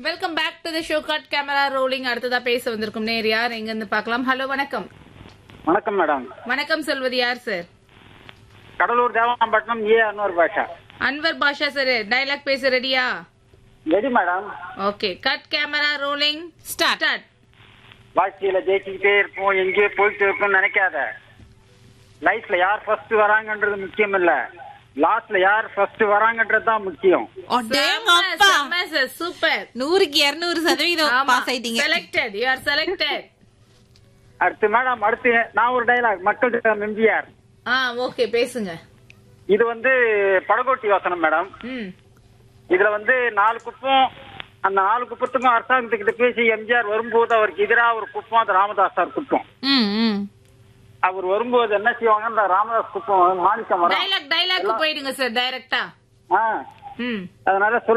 welcome back to the show cut camera rolling அடுத்ததா பேச வந்திருக்கும் நேர் யார் எங்க இருந்து பார்க்கலாம் ஹலோ வணக்கம் வணக்கம் மேடம் வணக்கம் சொல்வது யார் sir Cuddalore Devanampattinam A Anwar Basha Anwar Basha sir dialogue பேச ரெடியா ready madam okay cut camera rolling start start வாழ்க்கையில ஜெயிச்சுக்கிட்டே இருப்போம் எங்கேயோ போயிட்டு இருப்போம்னு நினைக்காத லைஃப்ல யார் ஃபர்ஸ்ட் வராங்கன்றது முக்கியம் இல்ல லாஸ்ட்ல யார் ஃபர்ஸ்ட் வராங்கன்றது தான் முக்கியம் அடேங்கப்பா சார் சூப்பர் நூறுக்கு இருநூறு சதவீதம் பாஸ் ஆயிட்டீங்க செலக்டட் யூ ஆர் செலக்டட் அடுத்து மேடம் அடுத்து நான் ஒரு டைலாக் மக்கள் திட்டம் எம்ஜிஆர் ஆ ஓகே பேசுங்க இது வந்து படகோட்டி வசனம் மேடம் ம் இதுல வந்து நாலு குப்பம் அந்த நாலு குப்பத்துக்கும் அரசாங்கத்துக்கிட்ட பேசி எம்ஜிஆர் வரும்போது அவருக்கு எதிராக ஒரு குப்பம் அது ராமதாஸ் சார் குப்பம் ம் ம் அவர் வரும்போது என்ன செய்வாங்க இந்த ராமதாஸ் குப்பம் மாணிக்கம் வரும் டைலாக் டைலாக் போயிடுங்க சார் டைரக்டா ஆ ம் அதனால